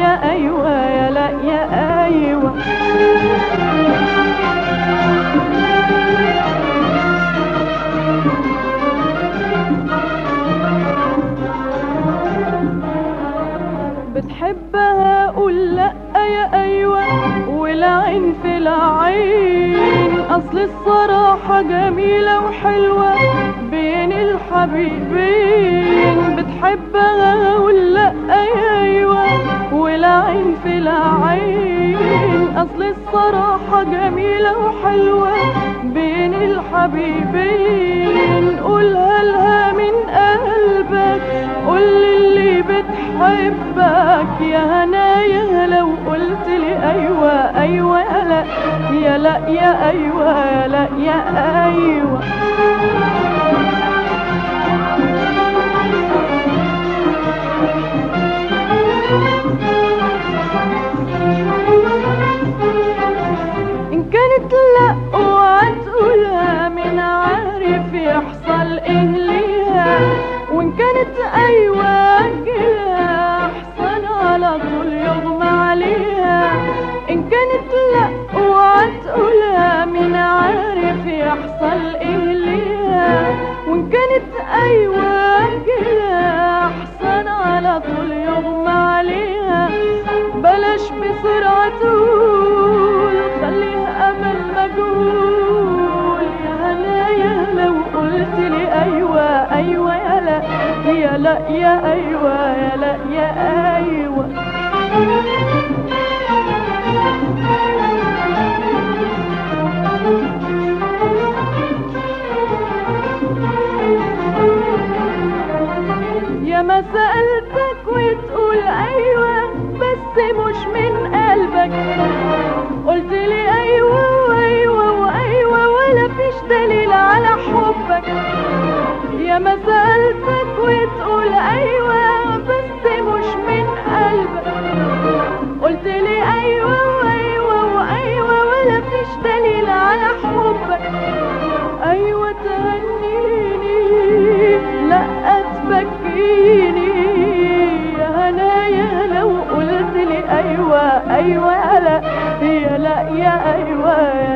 يا ايوه يا لا يا ايوه بتحبها قول لا يا ايوه والعين في العين اصل الصراحة جميلة وحلوة بين الحبيبين بتحبها قول لا يا ايوه والعين في العين اصل الصراحة جميلة وحلوة بين الحبيبين قولها لها من قلبك قول اللي بتحبك يا هنايا لو قلت لي ايوه ايوه يا لا يا لا يا ايوه يا لا يا ايوه ان كانت لا وهتقولها من عارف يحصل ايه ليها وان كانت ايوه اجلها احسن على طول يغمى عليها ان كانت لا وهتقولها من عارف يحصل ايه ليها وان كانت ايوه اجلها احسن على طول يغمى عليها بلاش بسرعة تقول خليها أمل مجهول يا هنايا لو قلت لي أيوة أيوة يا لا يا لا يا أيوة يا لا يا أيوة يا ما سألتك وتقول أيوة بس مش من قلبك قلت لي أيوة وأيوة وأيوة ولا فيش دليل على حبك يا ما سألتك وتقول أيوة بس مش من قلبك قلت لي أيوة وأيوة وأيوة ولا فيش دليل على حبك أيوة تهنيني لا تبكيني يا هنايا لو قلت لي أيوة أيوة يا لا يا لا يا أيوة يا